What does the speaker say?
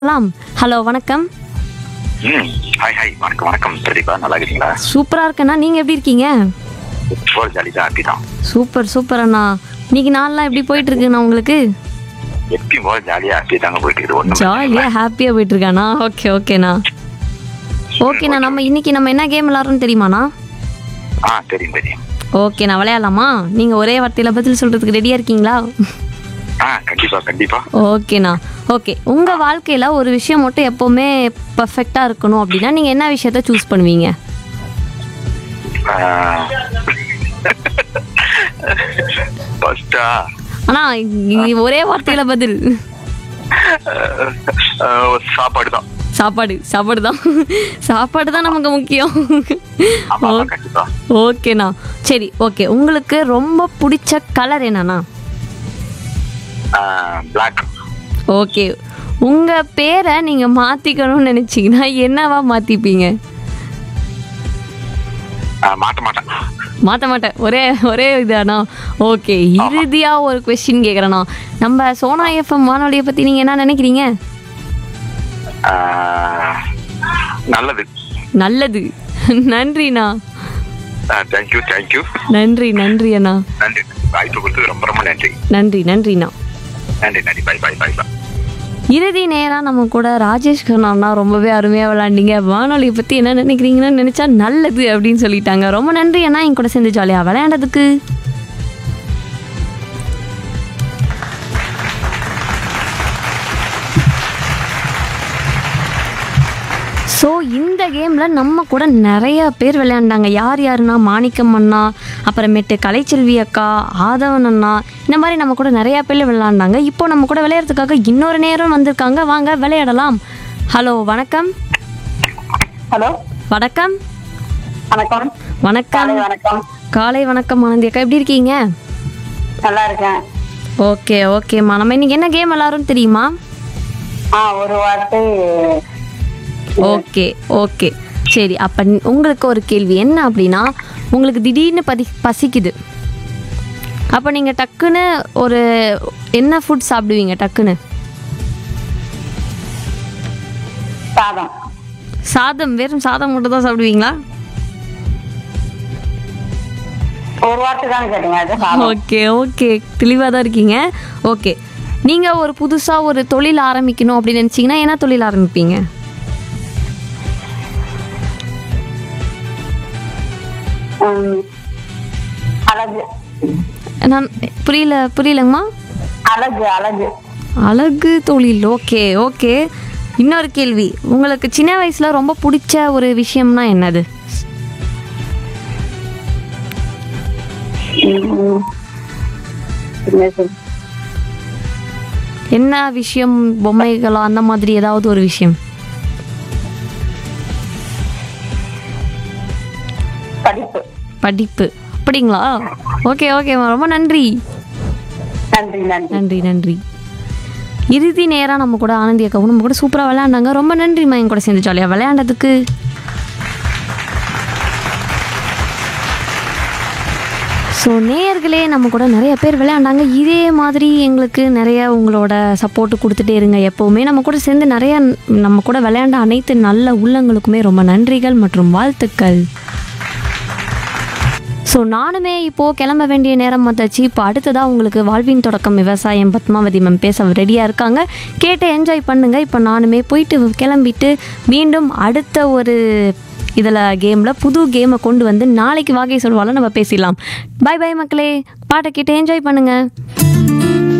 லாம் ஹலோ வணக்கம் ம் ஹாய் ஹாய் வணக்கம் வணக்கம் பிரதீபா நல்லா இருக்கீங்களா சூப்பரா இருக்கேண்ணா நீங்க எப்படி இருக்கீங்க ஃபுட்பால் ஜாலி தான் ஹாப்பி தான் சூப்பர் சூப்பர் அண்ணா இன்னைக்கு நாள்லாம் எப்படி போயிட்டு இருக்குண்ணா உங்களுக்கு எப்பயும் போல ஜாலியா ஹாப்பி தாங்க போயிட்டு இருக்குது ஒன்றும் ஜாலியா ஹாப்பியா போயிட்டு இருக்காண்ணா ஓகே ஓகேண்ணா ஓகேண்ணா நம்ம இன்னைக்கு நம்ம என்ன கேம் விளாட்றோம்னு தெரியுமாண்ணா ஆ தெரியும் தெரியும் ஓகேண்ணா விளையாடலாமா நீங்க ஒரே வார்த்தையில பதில் சொல்றதுக்கு ரெடியா இருக்கீங்களா ஆ கண்டிப்பா கண்டிப்பா ஓகேண்ணா ஓகே உங்க வாழ்க்கையில ஒரு விஷயம் மட்டும் எப்பவுமே பர்ஃபெக்டா இருக்கணும் அப்படின்னா நீங்க என்ன விஷயத்த சூஸ் பண்ணுவீங்க ஃபர்ஸ்டா ஆனா இ- ஒரே வார்த்தையில பதில் சாப்பாடு தான் சாப்பாடு சாப்பாடு தான் சாப்பாடு தான் நமக்கு முக்கியம் ஆமா ஆமா, கண்டிப்பா ஓகேண்ணா சரி ஓகே உங்களுக்கு ரொம்ப பிடிச்ச கலர் என்னண்ணா பிளாக் ஓகே உங்க பேரை நீங்க மாத்திக்கணும்னு நினைச்சீங்கன்னா என்னவா மாத்திப்பீங்க மாட்ட மாட்டேன் மாத்த மாட்டேன் ஒரே ஒரே இதாண்ணா ஓகே இறுதியா ஒரு கொஸ்டின் கேக்குறேண்ணா நம்ம சோனா எஃப்எம் வானொலியை பத்தி நீங்க என்ன நினைக்கிறீங்க ஆ, நல்லது நல்லது நன்றிண்ணா தேங்க்யூ தேங்க்யூ நன்றி நன்றி அண்ணா நன்றி வாய்ப்பு கொடுத்தது ரொம்ப ரொம்ப நன்றி நன்றி நன்றிண்ணா நன்றி நன்றி பை பை பை பை இறுதி நேரம் நம்ம கூட ராஜேஷ் கண்ணா ரொம்பவே அருமையாக விளாண்டீங்க வானொலியை பற்றி என்ன நினைக்கிறீங்கன்னு நினச்சா நல்லது அப்படின்னு சொல்லிட்டாங்க ரொம்ப நன்றி அண்ணா என் கூட சேர்ந்து ஜாலியாக விளையாண்டதுக்கு ஸோ இந்த கேமில் நம்ம கூட நிறைய பேர் விளையாண்டாங்க யார் யாருன்னா மாணிக்கம் அண்ணா அப்புறமேட்டு கலைச்செல்வி அக்கா ஆதவன் அண்ணா இந்த மாதிரி நம்ம கூட நிறைய பேர் விளையாண்டாங்க இப்போ நம்ம கூட விளையாடுறதுக்காக இன்னொரு நேரம் வந்திருக்காங்க வாங்க விளையாடலாம் ஹலோ வணக்கம் ஹலோ வணக்கம் வணக்கம் வணக்கம் காலை வணக்கம் காலை வணக்கம் ஆனந்தி அக்கா எப்படி இருக்கீங்க நல்லா இருக்கேன் ஓகே ஓகேம்மா நம்ம இன்னைக்கு என்ன கேம் விளாட்றோம் தெரியுமா ஆ ஒரு வார்த்தை ஓகே ஓகே சரி அப்போ உங்களுக்கு ஒரு கேள்வி என்ன அப்படின்னா உங்களுக்கு திடீர்னு பதி பசிக்குது அப்போ நீங்கள் டக்குன்னு ஒரு என்ன ஃபுட் சாப்பிடுவீங்க டக்குன்னு சாதம் சாதம் வெறும் சாதம் மட்டும் தான் சாப்பிடுவீங்களா ஒரு வார்த்தை தானே கேட்டீங்க அது சாதம் ஓகே ஓகே தெளிவாக தான் இருக்கீங்க ஓகே நீங்கள் ஒரு புதுசாக ஒரு தொழில் ஆரம்பிக்கணும் அப்படின்னு நினச்சிங்கன்னா என்ன தொழில் ஆரம்பிப்பீங்க ம், அழகு நான் புரியல புரியலங்கம்மா அழகு அழகு அழகு தொழில் ஓகே ஓகே இன்னொரு கேள்வி உங்களுக்கு சின்ன வயசுல ரொம்ப பிடிச்ச ஒரு விஷயம்னா என்னது ம், என்னது? என்ன விஷயம் பொம்மைகளோ அந்த மாதிரி ஏதாவது ஒரு விஷயம் படிப்பு படிப்பு அப்படிங்களா ஓகே ஓகேம்மா ரொம்ப நன்றி நன்றி நன்றி நன்றி நன்றி இறுதி நேரம் நம்ம கூட ஆனந்தி அக்காவும் நம்ம கூட சூப்பராக விளையாண்டாங்க ரொம்ப நன்றிம்மா என் கூட சேர்ந்து ஜாலியாக விளையாண்டதுக்கு ஸோ நேயர்களே நம்ம கூட நிறைய பேர் விளையாண்டாங்க இதே மாதிரி எங்களுக்கு நிறைய உங்களோட சப்போர்ட் கொடுத்துட்டே இருங்க எப்போவுமே நம்ம கூட சேர்ந்து நிறைய நம்ம கூட விளையாண்ட அனைத்து நல்ல உள்ளங்களுக்குமே ரொம்ப நன்றிகள் மற்றும் வாழ்த்துக்கள் ஸோ நானுமே இப்போது கிளம்ப வேண்டிய நேரம் வந்தாச்சு இப்போ அடுத்ததாக உங்களுக்கு வாழ்வின் தொடக்கம் விவசாயம் பத்மாவதி மேம் பேச ரெடியாக இருக்காங்க கேட்டு என்ஜாய் பண்ணுங்க இப்போ நானுமே போயிட்டு கிளம்பிட்டு மீண்டும் அடுத்த ஒரு இதில் கேமில் புது கேமை கொண்டு வந்து நாளைக்கு வாகை சொல்வால நம்ம பேசிடலாம் பை பை மக்களே பாட்டை கேட்டு என்ஜாய் பண்ணுங்கள்